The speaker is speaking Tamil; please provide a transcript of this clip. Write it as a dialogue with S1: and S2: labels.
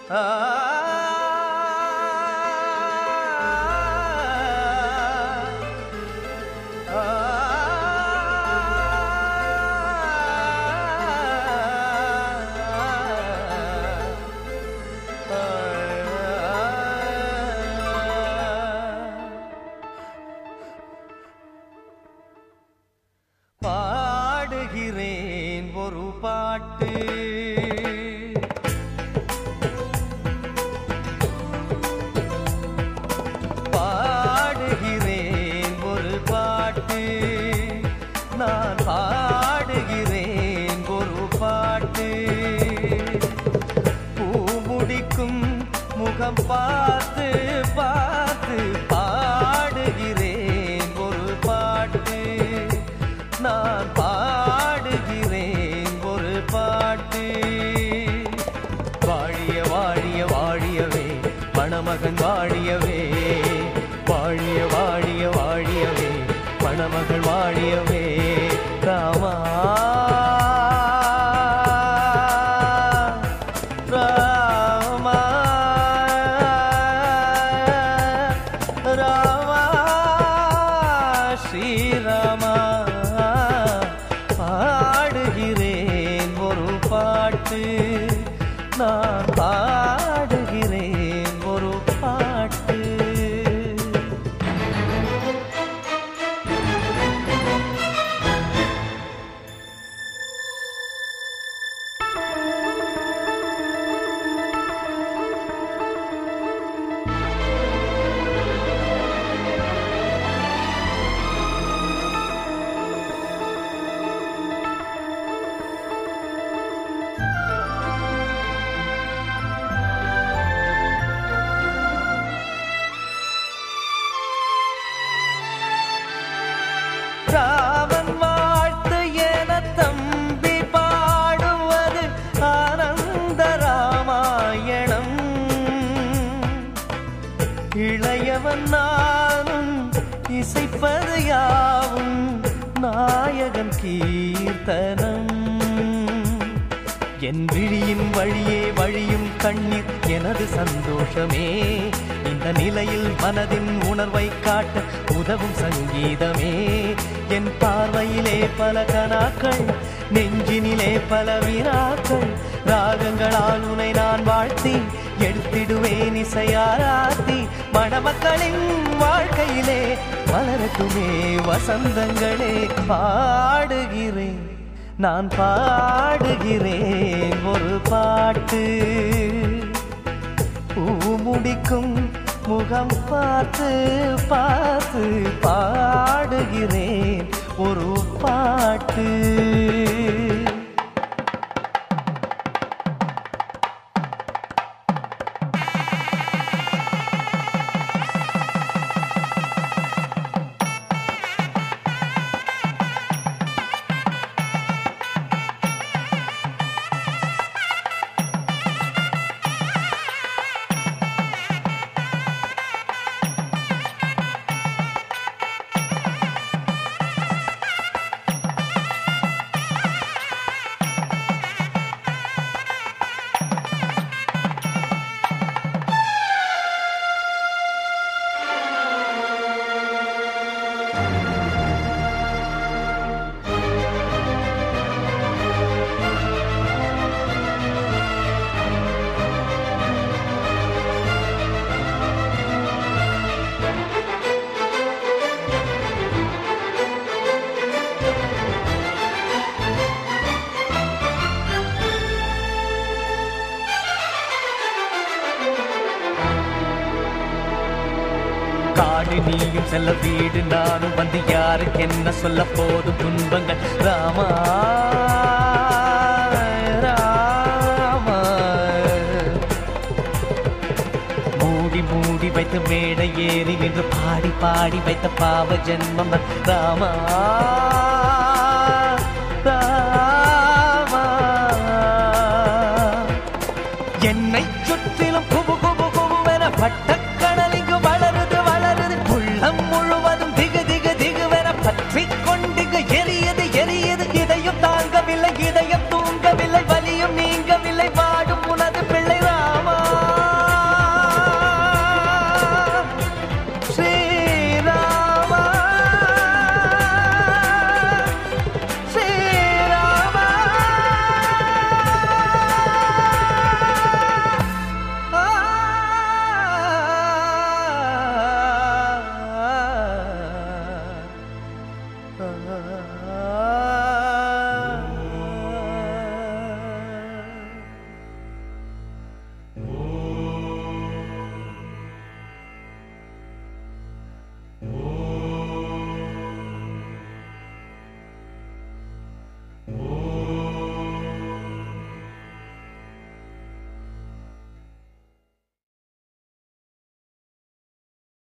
S1: பாடுகிறேன் ஒரு பாட்டு பாடுகிறேன் ஒரு பாட்டு நான் பாடுகிறேன் ஒரு பாட்டு பூமுடிக்கும் முகம் பார்த்து பார்த்து பாடுகிறேன் ஒரு பாட்டு நான் பாடுகிறேன் ஒரு பாட்டு வாழிய வாழிய வாழியவே மணமகன் வாழியவே வாழிய வாழிய வாழியவே மணமகள் வாழியவே ராமா ராமா ராமா ஸ்ரீராமா பாடுகிறேன் ஒரு பாட்டு நான் பாடுகிறேன் ஒரு பாட்டு ராமன் வாழ்த்து என தம்பி பாடுவது ஆனந்த ராமாயணம் இளையவன் நானும் இசைப்பது யாவும் நாயகன் கீர்த்தனம் என் விழியின் வழியே வழியும் கண்ணீர் எனது சந்தோஷமே இந்த நிலையில் மனதின் உணர்வை காட்ட உதவும் சங்கீதமே என் பார்வையிலே பல கனாக்கள் நெஞ்சினிலே பல வினாக்கள் ராகங்களால் உனை நான் வாழ்த்தி எடுத்திடுவேன் இசையாராத்தி மணமக்களின் வாழ்க்கையிலே வளரட்டுமே வசந்தங்களே பாடுகிறேன் நான் பாடுகிறேன் ஒரு பாட்டு பூ முடிக்கும் முகம் பார்த்து பார்த்து பாடுகிறேன் ஒரு பாட்டு காடு நீயும் செல்ல வீடு நானும் வந்து யாருக்கு என்ன சொல்ல போதும் துன்பங்கள் ராமா ராமா மூடி மூடி வைத்த மேடை ஏறி நின்று பாடி பாடி வைத்த பாவ ஜென்மம் ராமா ராமா என்னை சுற்றிலும் குபு குபு குபுவென பட்டக்கடல் இங்கு வளருது வளருது உள்ளம் முழுவதும் திகு திகு திகுவென பற்றி கொண்டிங்கு எரியது எரியது இதயம் தாங்கவில்லை இதயம் தூங்கவில்லை வலியும் நீங்கவில்லை வாடும் உனது பிள்ளை ராமா ஆ